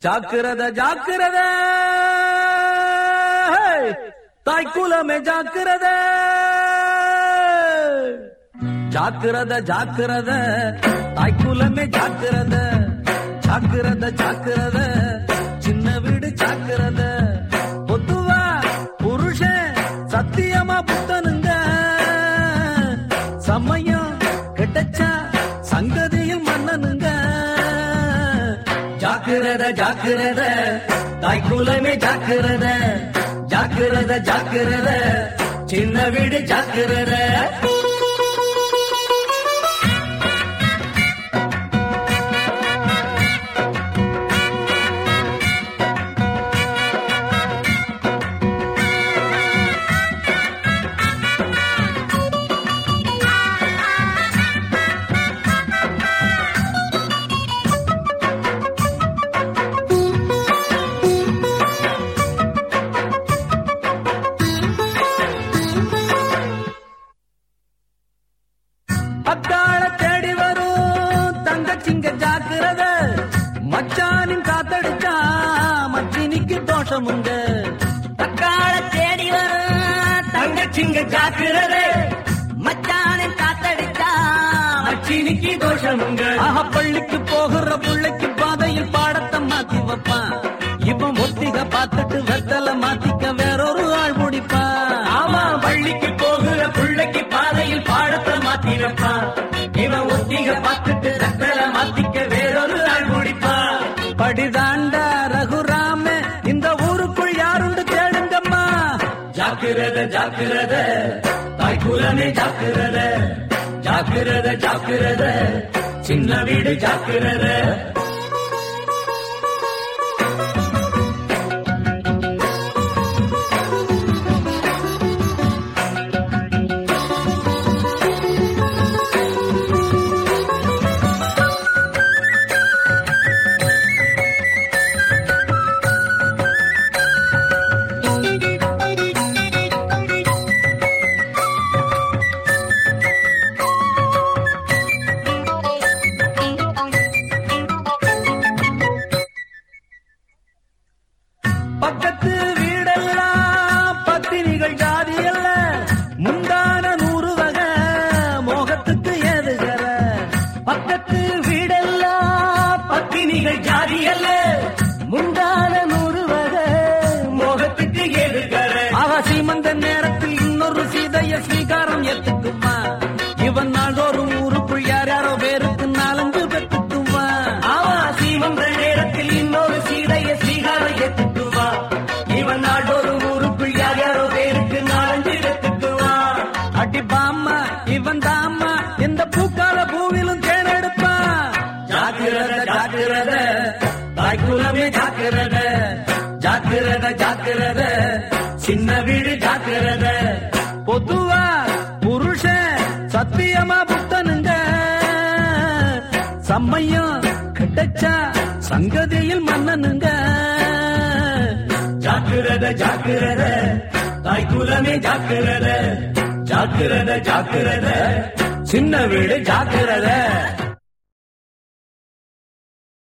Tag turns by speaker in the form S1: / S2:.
S1: ஜாக்கிரத ஜாக்கிரத தாய்க்குலமே ஜாக்கிரத ஜாக்கிரத ஜாக்கிரத தாய்க்குலமே ஜாக்கிரத ஜாக்கிரத ஜாக்கிரத சின்ன வீடு ஜாக்கிரத பொத்துவா புருஷன் சத்தியமா புத்தனுங்க சமயம் கெட்டச்சா சங்கதியில் மன்னனுங்க ஜாக்கிரத ஜாக்கிரத தாய்க்குலமே ஜாக்கிரத ஜாக்கிரத ஜாக்கிரத சின்ன வீடு ஜாக்கிரத அக்காள தேடி வரும் தங்கச்சிங்க ஜாக்கிரத மச்சானின் காத்தடிச்சா மச்சினிக்கு தோஷமுங்க
S2: தக்காள தேடி வரும்
S1: தங்கச்சிங்க ஜாக்கிரத
S2: மச்சானை காத்தடிச்சா
S1: மச்சினிக்கு தோஷமுங்க ஆஹா பள்ளிக்கு போகிற புள்ளைக்கு பாதையில் பாடத்தை மாத்தி வைப்பான் இவன் ஒத்திக பார்த்துட்டு வெத்தல மாத்திக்க வேறொரு ஆள் முடிப்பான் ஆமா பள்ளிக்கு போகிற புள்ளைக்கு பாதையில் பாடத்தை மாத்தி வைப்பான் இவன் ஒத்திக பார்த்துட்டு வெத்தல மாத்திக்க வேறொரு ஆள் முடிப்பான் படிதாண்டா ரகுராம இந்த ஊருக்குள் யாருண்டு தேடுங்கம்மா ஜாக்கிரத ஜாக்கிரத தாய்க்குலமே ஜாக்கிரத ஜாக்கிரத ஜாக்கிரத சின்ன வீடு ஜாக்கிரத பக்கத்து வீடெல்லாம் பத்தினிகள் ஜாதி அல்ல முந்தான நூறு வகை மோகத்துக்கு ஏதுகர பக்கத்து வீடெல்லாம் பத்தினிகள் ஜாதி அல்ல முந்தான நூறு வகை மோகத்துக்கு ஏதுகர அவ சீமந்த நேரத்தில் இன்னொரு சீதைய ஸ்வீகாரம் ஏத்துக்குமா இவன் நாள்தோறும் ஊருக்குள் யார் யாரோ பேருக்கு நாலஞ்சு பெற்றுக்குமா அவ சீமந்த நேரத்தில் இன்னொரு சீதைய ஸ்வீகாரம் ஏத்துக்குமா இவன் நாள்தோறும் ஊருக்குள் யார் யாரோ பேருக்கு நாலஞ்சு பெற்றுக்குமா அடி பாம்மா இவன் தாம்மா இந்த பூக்கால பூவிலும் தேனெடுப்பா ஜாக்கிரத ஜாக்கிரத தாய்க்குலமே ஜாக்கிரத ஜாக்கிரத ஜாக்கிரத சின்ன வீடு ஜாக்கிரத பொதுவா புருஷன் சத்தியமா புத்தனுங்க சம்மையம் கெட்டச்சா சங்கதியில் மன்னனுங்க ஜாக்கிரத ஜாக்கிரத தாய்க்குலமே ஜாக்கிரத ஜாக்கிரத ஜாக்கிரத சின்ன வீடு ஜாக்கிரத